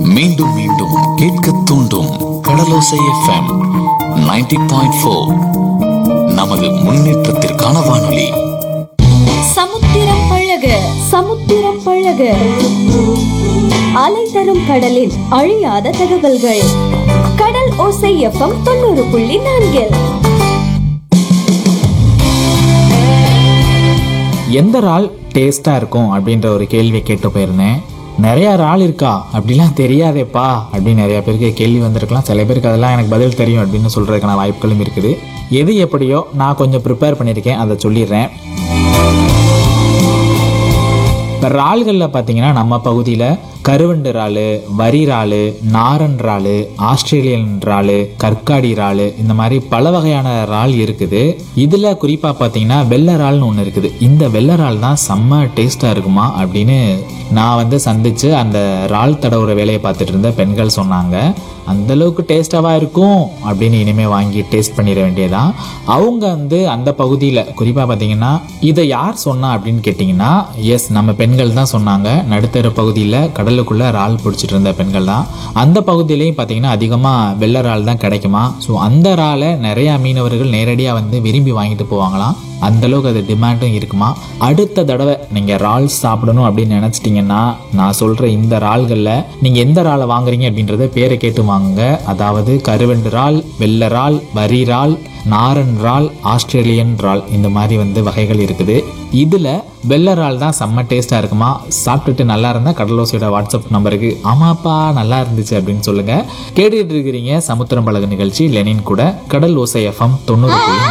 மீண்டும் மீண்டும் கேட்க தூண்டும் கடலோசை எஃப்எம் 90.4 பாயிண்ட் ஃபோர் நமது முன்னேற்றத்திற்கான வானொலி சமுத்திரம் பழக சமுத்திரம் பழக அலை தரும் கடலின் அழியாத தகவல்கள் கடல் ஓசை எஃப்எம் தொண்ணூறு புள்ளி நான்கில் எந்த இறால் டேஸ்ட்டாக இருக்கும் அப்படின்ற ஒரு கேள்வி கேட்டு போயிருந்தேன் நிறையா இறால் இருக்கா அப்படிலாம் தெரியாதேப்பா அப்படின்னு நிறைய பேருக்கு கேள்வி வந்திருக்கலாம் சில பேருக்கு அதெல்லாம் எனக்கு பதில் தெரியும் அப்படின்னு சொல்கிறதுக்கான வாய்ப்புகளும் இருக்குது எது எப்படியோ நான் கொஞ்சம் ப்ரிப்பேர் பண்ணியிருக்கேன் அதை சொல்லிடுறேன் இப்போ இறால்களில் பார்த்தீங்கன்னா நம்ம பகுதியில் கருவண்டு இறால் வரி இறால் நாரன் இறால் ஆஸ்திரேலியன் இறால் கற்காடி இறால் இந்த மாதிரி பல வகையான இறால் இருக்குது இதில் குறிப்பாக பார்த்தீங்கன்னா வெள்ளை இறால்னு ஒன்று இருக்குது இந்த வெள்ளை இறால் தான் செம்ம டேஸ்ட்டாக இருக்குமா அப்படின்னு நான் வந்து சந்தித்து அந்த இறால் தடவுற வேலையை பார்த்துட்டு இருந்த பெண்கள் சொன்னாங்க அந்த அளவுக்கு டேஸ்டாவாக இருக்கும் அப்படின்னு இனிமேல் வாங்கி டேஸ்ட் பண்ணிட வேண்டியதான் அவங்க வந்து அந்த பகுதியில் குறிப்பாக பார்த்தீங்கன்னா இதை யார் சொன்னா அப்படின்னு கேட்டிங்கன்னா எஸ் நம்ம பெண்கள் தான் சொன்னாங்க நடுத்தர பகுதியில் கடலுக்குள்ளே இறால் பிடிச்சிட்டு இருந்த பெண்கள் தான் அந்த பகுதியிலையும் பார்த்தீங்கன்னா அதிகமாக வெள்ளை இறால் தான் கிடைக்குமா ஸோ அந்த இறாலை நிறையா மீனவர்கள் நேரடியாக வந்து விரும்பி வாங்கிட்டு போவாங்களாம் அந்த அளவுக்கு அது டிமாண்டும் இருக்குமா அடுத்த தடவை நீங்கள் இறால் சாப்பிடணும் அப்படின்னு நினச்சிட்டிங்கன்னா நான் சொல்கிற இந்த இறால்களில் நீங்கள் எந்த இறாலை வாங்குறீங்க அப்படின்றத பேரை கேட்டு வாங்குங்க அதாவது கருவண்டு இறால் வெள்ளை இறால் வரி இறால் நாரன் இறால் ஆஸ்திரேலியன் இறால் இந்த மாதிரி வந்து வகைகள் இருக்குது இதில் வெள்ளை இறால் தான் செம்ம டேஸ்ட்டாக இருக்குமா சாப்பிட்டுட்டு நல்லா இருந்தால் கடலோசையோட வாட்ஸ்அப் நம்பருக்கு ஆமாப்பா நல்லா இருந்துச்சு அப்படின்னு சொல்லுங்கள் கேட்டுட்டு இருக்கிறீங்க சமுத்திரம் பழகு நிகழ்ச்சி லெனின் கூட கடல் ஓசை எஃப்எம் தொண்ணூறு புள்ளி